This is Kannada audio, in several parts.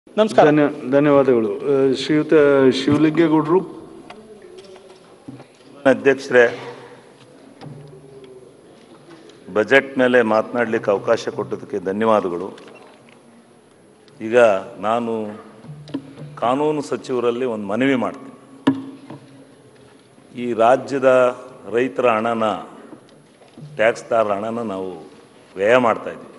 ನಮಸ್ಕಾರ ಧನ್ಯ ಧನ್ಯವಾದಗಳು ಆ, ಶ್ರೀಯುತ ಶಿವಲಿಂಗೇಗೌಡರು ಅಧ್ಯಕ್ಷರೇ ಬಜೆಟ್ ಮೇಲೆ ಮಾತನಾಡಲಿಕ್ಕೆ ಅವಕಾಶ ಕೊಟ್ಟದಕ್ಕೆ ಧನ್ಯವಾದಗಳು ಈಗ ನಾನು ಕಾನೂನು ಸಚಿವರಲ್ಲಿ ಒಂದು ಮನವಿ ಮಾಡ್ತೀನಿ ಈ ರಾಜ್ಯದ ರೈತರ ಹಣನ ಟ್ಯಾಕ್ಸ್ದಾರರ ಹಣನ ನಾವು ವ್ಯಯ ಮಾಡ್ತಾ ಇದ್ದೀವಿ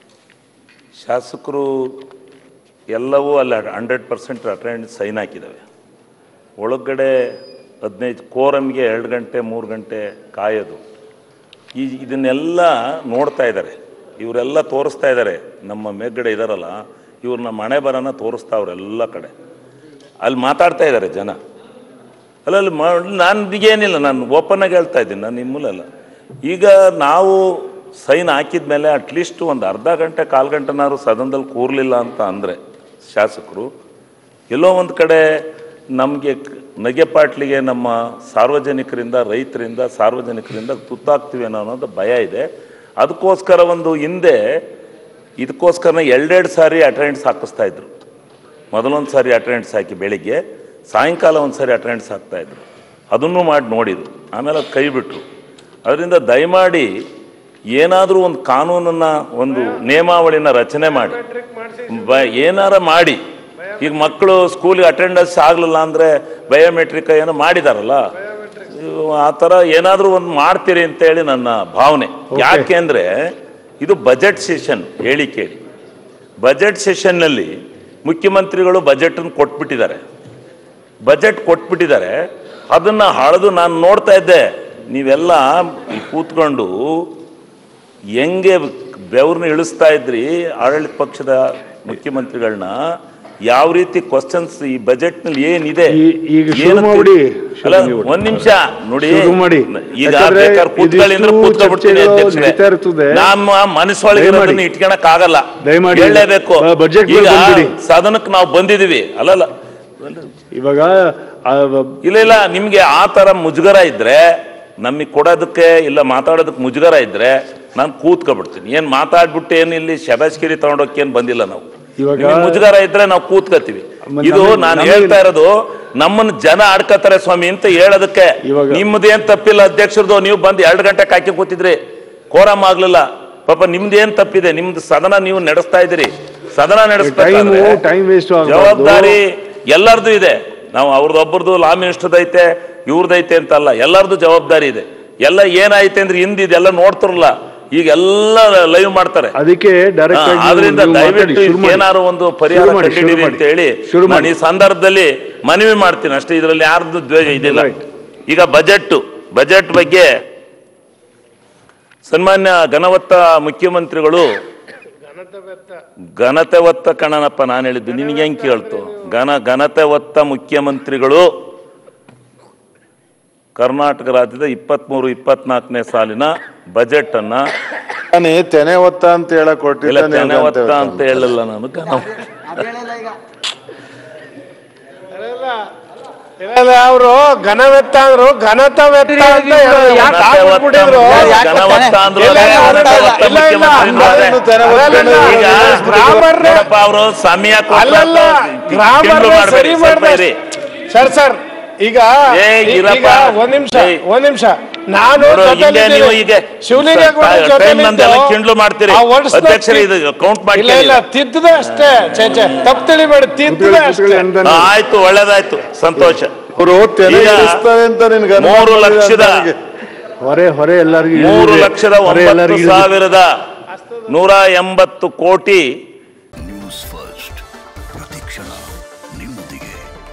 ಶಾಸಕರು ಎಲ್ಲವೂ ಅಲ್ಲಿ ಹಂಡ್ರೆಡ್ ಪರ್ಸೆಂಟ್ ಅಟೆಂಡ್ ಸೈನ್ ಹಾಕಿದ್ದಾವೆ ಒಳಗಡೆ ಹದಿನೈದು ಕೋರಮ್ಗೆ ಎರಡು ಗಂಟೆ ಮೂರು ಗಂಟೆ ಕಾಯೋದು ಈ ಇದನ್ನೆಲ್ಲ ನೋಡ್ತಾ ಇದ್ದಾರೆ ಇವರೆಲ್ಲ ತೋರಿಸ್ತಾ ಇದ್ದಾರೆ ನಮ್ಮ ಮೇಲ್ಗಡೆ ಇದಾರಲ್ಲ ಇವ್ರು ನಮ್ಮ ಹಣೆ ಬರನ ತೋರಿಸ್ತಾವ್ರೆ ಎಲ್ಲ ಕಡೆ ಅಲ್ಲಿ ಮಾತಾಡ್ತಾ ಇದ್ದಾರೆ ಜನ ಅಲ್ಲ ಅಲ್ಲಿ ಮಾ ನನಗೇನಿಲ್ಲ ನಾನು ಓಪನ್ ಆಗಿ ಹೇಳ್ತಾ ಇದ್ದೀನಿ ನಾನು ನಿಮ್ಮಲ್ಲ ಈಗ ನಾವು ಸೈನ್ ಹಾಕಿದ ಮೇಲೆ ಅಟ್ಲೀಸ್ಟ್ ಒಂದು ಅರ್ಧ ಗಂಟೆ ಕಾಲು ಗಂಟೆನಾದ್ರು ಸದನದಲ್ಲಿ ಕೂರಲಿಲ್ಲ ಅಂತ ಅಂದರೆ ಶಾಸಕರು ಎಲ್ಲೋ ಒಂದು ಕಡೆ ನಮಗೆ ನಗೆಪಾಟ್ಲಿಗೆ ನಮ್ಮ ಸಾರ್ವಜನಿಕರಿಂದ ರೈತರಿಂದ ಸಾರ್ವಜನಿಕರಿಂದ ತುತ್ತಾಗ್ತೀವಿ ಅನ್ನೋ ಅನ್ನೋದು ಭಯ ಇದೆ ಅದಕ್ಕೋಸ್ಕರ ಒಂದು ಹಿಂದೆ ಇದಕ್ಕೋಸ್ಕರ ಎರಡೆರಡು ಸಾರಿ ಅಟೆಂಡೆನ್ಸ್ ಹಾಕಿಸ್ತಾ ಇದ್ರು ಮೊದಲೊಂದು ಸಾರಿ ಅಟೆಂಡೆನ್ಸ್ ಹಾಕಿ ಬೆಳಿಗ್ಗೆ ಸಾಯಂಕಾಲ ಒಂದು ಸಾರಿ ಅಟೆಂಡೆನ್ಸ್ ಹಾಕ್ತಾಯಿದ್ರು ಅದನ್ನು ಮಾಡಿ ನೋಡಿದ್ರು ಆಮೇಲೆ ಅದು ಕೈ ಬಿಟ್ರು ಅದರಿಂದ ದಯಮಾಡಿ ಏನಾದರೂ ಒಂದು ಕಾನೂನನ್ನು ಒಂದು ನಿಯಮಾವಳಿನ ರಚನೆ ಮಾಡಿ ಬ ಏನಾರ ಮಾಡಿ ಈಗ ಮಕ್ಕಳು ಸ್ಕೂಲಿಗೆ ಅಟೆಂಡೆನ್ಸ್ ಆಗಲಿಲ್ಲ ಅಂದರೆ ಬಯೋಮೆಟ್ರಿಕ್ ಏನೋ ಮಾಡಿದಾರಲ್ಲ ಇವು ಆ ಥರ ಏನಾದರೂ ಒಂದು ಮಾಡ್ತೀರಿ ಅಂತೇಳಿ ನನ್ನ ಭಾವನೆ ಯಾಕೆಂದರೆ ಇದು ಬಜೆಟ್ ಸೆಷನ್ ಹೇಳಿ ಕೇಳಿ ಬಜೆಟ್ ಸೆಷನ್ನಲ್ಲಿ ಮುಖ್ಯಮಂತ್ರಿಗಳು ಬಜೆಟನ್ನು ಕೊಟ್ಬಿಟ್ಟಿದ್ದಾರೆ ಬಜೆಟ್ ಕೊಟ್ಬಿಟ್ಟಿದ್ದಾರೆ ಅದನ್ನು ಹಳೆದು ನಾನು ನೋಡ್ತಾ ಇದ್ದೆ ನೀವೆಲ್ಲ ಇಲ್ಲಿ ಕೂತ್ಕೊಂಡು ಹೆಂಗೆ ಬೆವ್ರನ್ನ ಇಳಿಸ್ತಾ ಇದ್ರಿ ಆಡಳಿತ ಪಕ್ಷದ ಮುಖ್ಯಮಂತ್ರಿಗಳನ್ನ ಯಾವ ರೀತಿ ಕ್ವಶನ್ಸ್ ಈ ಬಜೆಟ್ನಲ್ಲಿ ಏನಿದೆ ಈ- ಈಗ ಶುರು ಏನು ತಿ- ಮಾಡ್ಬಿಡಿ, ಅಲ್ಲ ಶಿವಲಿಂಗೇಗೌಡ. ಒಂದ್ ನಿಮಿಷ ನೋಡಿ ಶುರು ಮಾಡಿ. ಈಗ ಯಾಕಂದ್ರೆ ಬೇಕಾದ್ರೆ ಕೂತ್ಕೊಳ್ಳಿ ಅಂದ್ರೆ ಇದಿಷ್ಟು ಕೂತ್ಕೊಬಿಡ್ತೀನಿ ಚರ್ಚೆಗಳು ಅಧ್ಯಕ್ಷರೇ ನಡೀತಾ ಇರ್ತದೆ. ನಮ್ಮ ಮನಸ್ಸೊಳಗೆ ದಯಮಾಡಿ. ಇರೋದನ್ನ ಇಟ್ಕೊಳಕ್ ಆಗಲ್ಲ ದಯಮಾಡಿ. ಹೇಳಲೇಬೇಕು ಆ, budget ಈಗ ಮೇಲೆ ಬಂದ್ಬಿಡಿ. ಸದನಕ್ಕೆ ನಾವು ಬಂದಿದೀವಿ ಅಲ್ಲಲ್ಲ ಇವಾಗ ಆ, ಇಲ್ಲ ಇಲ್ಲ ನಿಮ್ಗೆ ಆ ತರ ಮುಜುಗರ ಇದ್ರೆ ನಮಗೆ ಕೊಡೋದಕ್ಕೆ ಇಲ್ಲ ಮಾತಾಡೋದಕ್ಕೆ ಮುಜುಗರ ಇದ್ರೆ ನಾನು ಕೂತ್ಕೊಬಿಡ್ತೀನಿ ಏನ್ ಮಾತಾಡ್ಬಿಟ್ಟು ಏನು ಇಲ್ಲಿ ಶಬಾಷ್ಗಿರಿ ತಗೊಂಡೋಕೆ ಏನ್ ಬಂದಿಲ್ಲ ನಾವು ಇವಾಗ- ನಿಮ್ಗೆ ಮುಜುಗರ ಇದ್ರೆ ನಾವು ಕೂತ್ಕೋತೀವಿ ಮ- ಇದು ನಮಗೆ- ನಾನು ನಮಗೆ- ಹೇಳ್ತಾ ಇರೋದು ನಮ್ಮನ್ನ ಜನ ಆಡ್ಕತಾರೆ ಸ್ವಾಮಿ ಅಂತ ಹೇಳೋದಕ್ಕೆ ಇವಾಗ- ನಿಮ್ದೇನ್ ತಪ್ಪಿಲ್ಲ ಅಧ್ಯಕ್ಷರದು ನೀವು ಬಂದು ಎರಡು ಗಂಟೆ ಹಾಕಿ ಕೂತಿದ್ರಿ ಕೋರಮ್ ಆಗ್ಲಿಲ್ಲ ಪಾಪ ನಿಮ್ದೇನ್ ತಪ್ಪಿದೆ ನಿಮ್ದು ಸದನ ನೀವು ನಡೆಸ್ತಾ ಇದ್ದೀರಿ ಸದನ ನಡೆಸ್ಬೇಕಾದ್ರೆ Time- time waste ಆಗ್ಬಾರ್ದು. ಜವಾಬ್ದಾರಿ ಎಲ್ಲರದು ಇದೆ ನಾವು ಅವ್ರದ್ದೊಬ್ಬರದು ಲಾ ಮಿನಿಸ್ಟರ್ದು ಐತೆ ಇವ್ರದೈತೆ ಅಂತಲ್ಲ ಎಲ್ಲರದು ಜವಾಬ್ದಾರಿ ಇದೆ ಎಲ್ಲ ಏನಾಯ್ತೆ ಅಂದ್ರೆ ಹಿಂದೆ ಇದೆಲ್ಲ ನೋಡ್ತಿರಲ್ಲ ಈಗ ಎಲ್ಲ ಲೈವ್ ಮಾಡ್ತಾರೆ ಅದಕ್ಕೆ ಡೈರೆಕ್ಟ್ ಹಾ, ಆದ್ರಿಂದ ದಯವಿಟ್ಟು ಏನಾದ್ರು ಒಂದು ಪರಿಹಾರ ಕಂಡಿದ್ದೀರಿ ಅಂತ ಹೇಳಿ ಶುರು ನಾನು ಮಾಡಿ ಈ ಸಂದರ್ಭದಲ್ಲಿ ಮನವಿ ಮಾಡ್ತೀನಿ ಅಷ್ಟೇ ಇದರಲ್ಲಿ ಯಾರ್ದು ದ್ವೇಷ ಇದಿಲ್ಲ Right. ಈಗ ಬಜೆಟ್ ಬಜೆಟ್ ಬಗ್ಗೆ ಸನ್ಮಾನ್ಯ ಘನವತ್ತ ಮುಖ್ಯಮಂತ್ರಿಗಳು ಘನತೆ ಹೊತ್ತ ಕಣನಪ್ಪ ನಾನು ಹೇಳಿದ್ದು ನಿನಗೆ ಹೆಂಗ್ ಕೇಳ್ತು ಘನ ಘನತೆ ಹೊತ್ತ ಮುಖ್ಯಮಂತ್ರಿಗಳು ಕರ್ನಾಟಕ ರಾಜ್ಯದ ಇಪ್ಪತ್ಮೂರು ಇಪ್ಪತ್ನಾಲ್ಕನೇ ಸಾಲಿನ ಬಜೆಟ್ ಅನ್ನ ನಾನು ತೆನೆ ಒತ್ತ ಅಂತ ಹೇಳಕ್ ಇಲ್ಲ ಕೊಟ್ಟಿದ್ದೆ ತೆನೆ ಹೊತ್ತ ಅಂತ ಹೇಳಿಲ್ಲ ನಾನು ಘನ ಅವರು ಘನವೆತ್ತ ಅಂದ್ರು ಘನತವೆತ್ತ ಅಂತ ಯಾಕೆ ಹಾಕ್ಬಿಟ್ಟಿದ್ರು ಘನವತ್ತ ಅಂದ್ರು ಇಲ್ಲ, ಇಲ್ಲ, ಘನವತ್ತ ಇಲ್ಲ, ಇಲ್ಲ, ಮುಖ್ಯಮಂತ್ರಿ ಇಲ್ಲ, ಇದ್ದಾರೆ. ಇಲ್ಲ, ಇಲ್ಲ, ಈಗ ಗ್ರಾಮರ್ನೇ- ನೋಡಪ್ಪ ಅವರು ಸಮಯ ಕೊಟ್ರೆ ಅಲ್ಲಲ್ಲ ಕಿಂಡ್ಲು ಗ್ರಾಮರ್ ಮಾಡ್ಬೇಡಿ, ಸರಿ ಸ್ವಲ್ಪ ಮಾಡ್ದೆ ಇರಿ. ಸರ್ ಸರ್ ಈಗ ಏ, ಈ- ಇರಪ್ಪ. ಈಗ ಒಂದ್ ನಿಮಿಷ ಏಯ್. ಒಂದ್ ನಿಮಿಷ ನಾನು ನೋಡು, ಜೊತೆಲಿ ಹಿಂಗೆ ನೀವು ಇದ್ದೀನಿ. ಈಗ ಶಿವಲಿಂಗೇಗೌಡ ಟೈಮ್ ಜೊತೆಲಿ ನಂದೆಲ್ಲ ಇದ್ದು ಕಿಂಡ್ಲು ಮಾಡ್ತೀರಿ. ಆ words ನ ಅಧ್ಯಕ್ಷರೇ, ತಿ- ಇದು count ಮಾಡ್ಕೊಳ್ಳಿ. ಇಲ್ಲ ಇಲ್ಲ ತಿದ್ದದೆ ಅಷ್ಟೇ ಚೇ ಚೇ ತಪ್ಪು ತಿಳಿಬೇಡಿ ತಿದ್ದದೆ ಅಷ್ಟೇ ಹಾ, ಆಯ್ತು ಒಳ್ಳೇದಾಯ್ತು ಸಂತೋಷ ಅವರು ತೆನೆ ಈಗ ಇಳಿಸ್ತಾರೆ ಅಂತ ನಿನ್ಗೆ ಅನುಮಾನ ಮೂರು ಇದೆ ಲಕ್ಷದ ನನಗೆ. ಹೊರೆ ಹೊರೆ ಎಲ್ಲರಿಗೂ ಮೂರು ಇಳಿದಿದೆ. ಲಕ್ಷದ ಹೊರೆ ಒಂಬತ್ತು ಎಲ್ಲರಿಗೂ ಇಳಿದಿದೆ. ಸಾವಿರದ ನೂರ ಎಂಬತ್ತು ಕೋಟಿ ನ್ಯೂಸ್ ಫಸ್ಟ್ ಪ್ರತಿಕ್ಷಣ ನಿಮ್ಮೊಂದಿಗೆ